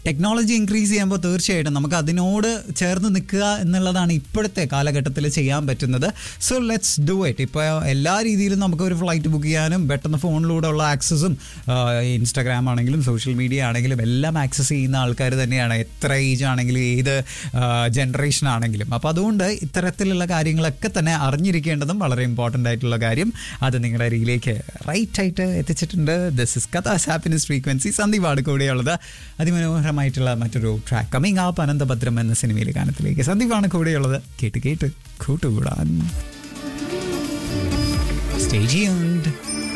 technology increase ചെയ്യുമ്പോൾ തീർച്ചയായിട്ടും നമുക്ക് അതിനോട് ചേർന്ന് നിൽക്കുക എന്നുള്ളതാണ് ഇപ്പോഴത്തെ കാലഘട്ടത്തിൽ ചെയ്യാൻ പറ്റുന്നത് സോ ലെറ്റ്സ് ഡു ഇറ്റ് ഇപ്പോൾ എല്ലാ രീതിയിലും നമുക്ക് ഒരു ഫ്ലൈറ്റ് ബുക്ക് ചെയ്യാനും പെട്ടെന്ന് ഫോണിലൂടെ ഉള്ള ആക്സസും ഇൻസ്റ്റാഗ്രാം ആണെങ്കിലും സോഷ്യൽ മീഡിയ ആണെങ്കിലും എല്ലാം ആക്സസ് ചെയ്യുന്ന ആൾക്കാർ തന്നെയാണ് എത്ര ഏജ് ആണെങ്കിലും ഏത് ജനറേഷൻ ആണെങ്കിലും അപ്പോൾ അതുകൊണ്ട് ഇത്തരത്തിലുള്ള കാര്യങ്ങളൊക്കെ തന്നെ അറിഞ്ഞിരിക്കേണ്ടതും വളരെ ഇമ്പോർട്ടൻ്റ് ആയിട്ടുള്ള കാര്യം അത് നിങ്ങളുടെ അരികിലേക്ക് റൈറ്റ് ആയിട്ട് എത്തിച്ചിട്ടുണ്ട് this is Katha's happiness frequency സന്ദീപാണ് കൂടെയുള്ളത് അതിമനോഹരമായിട്ടുള്ള മറ്റൊരു ട്രാക്ക് കമ്മിങ് ആപ്പ് അനന്തഭദ്രം എന്ന സിനിമയിലെ ഗാനത്തിലേക്ക് സന്ദീപാണ് കൂടെയുള്ളത് കേട്ട് കേട്ട് കൂട്ടുകൂടാൻ സ്റ്റേ ട്യൂൺഡ്